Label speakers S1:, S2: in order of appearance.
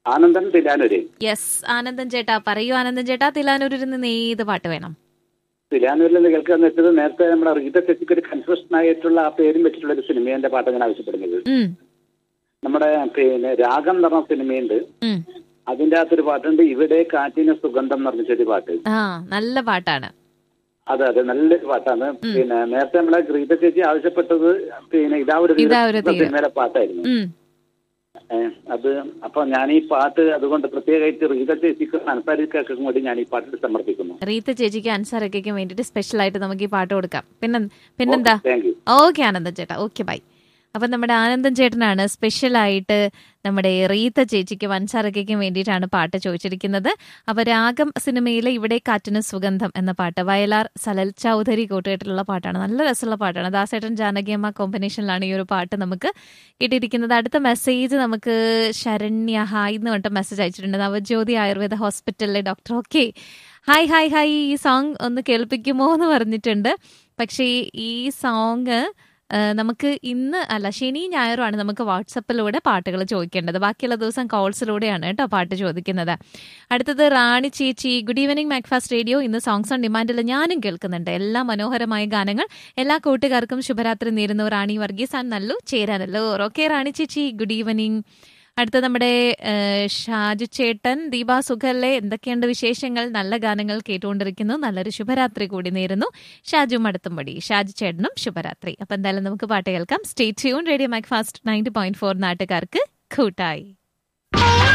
S1: Anandan തിലാനൂര്
S2: yes Anandan ചേട്ടാ പറയൂ ആനന്ദൻ ചേട്ടാ തിലാനൂരിൽ നിന്ന് ഏത് പാട്ട് വേണം
S1: തിലാനൂരിൽ നിന്ന് കേൾക്കാന്ന് വെച്ചത് നേരത്തെ നമ്മുടെ റീത ചേച്ചിക്ക് ഒരു കൺഫ്യൂഷൻ ആയിട്ടുള്ള ആ പേരും വെച്ചിട്ടുള്ള ഒരു സിനിമയുടെ പാട്ട് ഞാൻ ആവശ്യപ്പെടുന്നത്
S2: ഉം,
S1: നമ്മുടെ പിന്നെ രാഗം എന്ന് പറഞ്ഞ സിനിമയുണ്ട്
S2: ഉം.
S1: അതിന്റെ അകത്തൊരു പാട്ടുണ്ട് ഇവിടെ കാറ്റിന് സുഗന്ധം എന്ന് പറഞ്ഞൊരു പാട്ട്
S2: ആ നല്ല പാട്ടാണ്
S1: അതെ അതെ നല്ലൊരു പാട്ടാണ് പിന്നെ നേരത്തെ നമ്മളെ ഗ്രീത ചേച്ചി ആവശ്യപ്പെട്ടത് പിന്നെ ഇതാ ഒരു
S2: ഇതാ ഒരു
S1: തീരം
S2: തീരം.
S1: സിനിമയിലെ പാട്ടായിരുന്നു
S2: ഉം,
S1: ഏ, അത് അപ്പൊ ഞാൻ ഈ പാട്ട് അതുകൊണ്ട് പ്രത്യേകമായിട്ട് റീത ചേച്ചിക്ക് മനസ്സാരിക്കൊക്കെ കൂടി ഞാൻ ഈ പാട്ട് സമർപ്പിക്കുന്നു
S2: റീത്ത ചേച്ചിക്ക് അൻസാറൊക്കെ വേണ്ടിയിട്ട് സ്പെഷ്യൽ ആയിട്ട് നമുക്ക് ഈ പാട്ട് കൊടുക്കാം പിന്നെ പിന്നെന്താ
S1: താങ്ക് യു
S2: ഓക്കെ ആനന്ദൻ ചേട്ടാ ഓക്കെ ബൈ അപ്പം നമ്മുടെ ആനന്ദൻ ചേട്ടനാണ് സ്പെഷ്യലായിട്ട് നമ്മുടെ റീത്ത ചേച്ചിക്ക് വൻസാറയ്ക്കും വേണ്ടിയിട്ടാണ് പാട്ട് ചോദിച്ചിരിക്കുന്നത് അപ്പോൾ രാഗം സിനിമയിലെ ഇവിടെ കാറ്റിന് സുഗന്ധം എന്ന പാട്ട് വയലാർ സലൽ ചൗധരി കൂട്ടുകെട്ടിലുള്ള പാട്ടാണ് നല്ല രസമുള്ള പാട്ടാണ് ദാസേട്ടൻ ജാനകിയമ്മ കോമ്പിനേഷനിലാണ് ഈ ഒരു പാട്ട് നമുക്ക് കിട്ടിയിരിക്കുന്നത് അടുത്ത മെസ്സേജ് നമുക്ക് ശരണ്യ ഹായ് എന്ന് പറഞ്ഞിട്ട് മെസ്സേജ് അയച്ചിട്ടുണ്ട് നവജ്യോതി ആയുർവേദ ഹോസ്പിറ്റലിലെ doctor okay hi hi hi ഈ സോങ് ഒന്ന് കേൾപ്പിക്കുമോ എന്ന് പറഞ്ഞിട്ടുണ്ട് പക്ഷേ ഈ സോങ് നമുക്ക് ഇന്ന് അല്ല ശനി ഞായറുമാണ് നമുക്ക് വാട്സപ്പിലൂടെ പാട്ടുകൾ ചോദിക്കേണ്ടത് ബാക്കിയുള്ള ദിവസം കോൾസിലൂടെയാണ് കേട്ടോ പാട്ട് ചോദിക്കുന്നത് അടുത്തത് റാണി ചേച്ചി ഗുഡ് ഈവനിങ് മാക്ഫാസ്റ്റ് റേഡിയോ ഇന്ന് സോങ്സ് ഓൺ ഡിമാൻഡിൽ ഞാനും കേൾക്കുന്നുണ്ട് എല്ലാ മനോഹരമായ ഗാനങ്ങൾ എല്ലാ കൂട്ടുകാർക്കും ശുഭരാത്രി നേരുന്നു റാണി വർഗീസ് ആൻഡ് നല്ലു ചേരാനല്ലോ ഓക്കെ റാണി ചേച്ചി ഗുഡ് ഈവനിങ് അടുത്ത നമ്മുടെ ഏഹ്, ഷാജു ചേട്ടൻ ദീപ സുഖല്ലേ എന്തൊക്കെയുണ്ട് വിശേഷങ്ങൾ നല്ല ഗാനങ്ങൾ കേട്ടുകൊണ്ടിരിക്കുന്നു നല്ലൊരു ശുഭരാത്രി കൂടി നേരുന്നു ഷാജു മടത്തുംപടി ഷാജു ചേട്ടനും ശുഭരാത്രി അപ്പൊ എന്തായാലും നമുക്ക് പാട്ട് കേൾക്കാം stay tuned radio Macfast ninety point four നാട്ടുകാർക്ക് കൂട്ടായി